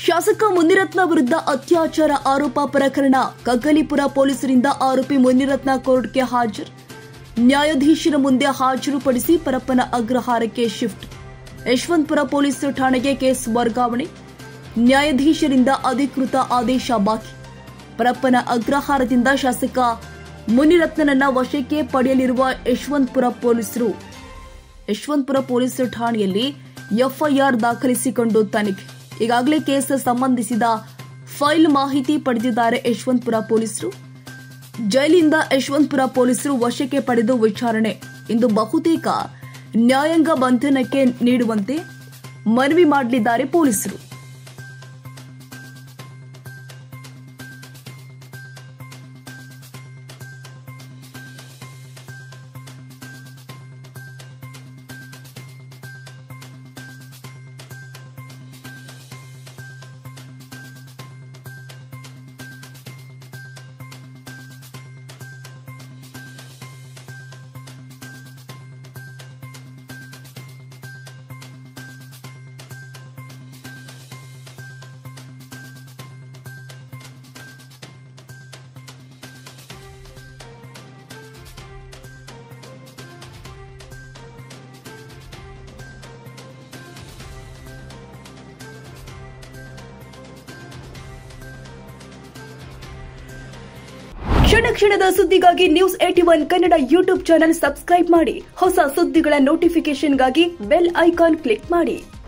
ಶಾಸಕ ಮುನಿರತ್ನ ವಿರುದ್ಧ ಅತ್ಯಾಚಾರ ಆರೋಪ ಪ್ರಕರಣ ಕಗ್ಗಲಿಪುರ ಪೊಲೀಸರಿಂದ ಆರೋಪಿ ಮುನಿರತ್ನ ಕೋರ್ಟ್ಗೆ ಹಾಜರು ನ್ಯಾಯಾಧೀಶರ ಮುಂದೆ ಹಾಜರುಪಡಿಸಿ ಪರಪ್ಪನ ಅಗ್ರಹಾರಕ್ಕೆ ಶಿಫ್ಟ್ ಯಶವಂತಪುರ ಪೊಲೀಸ್ ಠಾಣೆಗೆ ಕೇಸ್ ವರ್ಗಾವಣೆ ನ್ಯಾಯಾಧೀಶರಿಂದ ಅಧಿಕೃತ ಆದೇಶ ಬಾಕಿ ಪರಪ್ಪನ ಅಗ್ರಹಾರದಿಂದ ಶಾಸಕ ಮುನಿರತ್ನನನ್ನ ವಶಕ್ಕೆ ಪಡೆಯಲಿರುವ ಯಶವಂತಪುರ ಪೊಲೀಸರು ಯಶವಂತಪುರ ಪೊಲೀಸ್ ಠಾಣೆಯಲ್ಲಿ ಎಫ್ಐಆರ್ ದಾಖಲಿಸಿಕೊಂಡು ತನಿಖೆ ಈಗಾಗಲೇ ಕೇಸ್ ಸಂಬಂಧಿಸಿದ ಫೈಲ್ ಮಾಹಿತಿ ಪಡೆದಿದ್ದಾರೆ ಯಶವಂತಪುರ ಪೊಲೀಸರು ಜೈಲಿಂದ ಯಶವಂತಪುರ ಪೊಲೀಸರು ವಶಕ್ಕೆ ಪಡೆದು ವಿಚಾರಣೆ ಇಂದು ಬಹುತೇಕ ನ್ಯಾಯಾಂಗ ಬಂಧನಕ್ಕೆ ನೀಡುವಂತೆ ಮನವಿ ಮಾಡಲಿದ್ದಾರೆ ಪೊಲೀಸರು ಕ್ಷಣ ಕ್ಷಣದ ಸುದ್ದಿಗಾಗಿ news at one Kannada YouTube channel subscribe ಮಾಡಿ ಹೊಸ ಸುದ್ದಿಗಳ ನೋಟಿಫಿಕೇಶನ್ಗಾಗಿ ಬೆಲ್ ಐಕಾನ್ ಕ್ಲಿಕ್ ಮಾಡಿ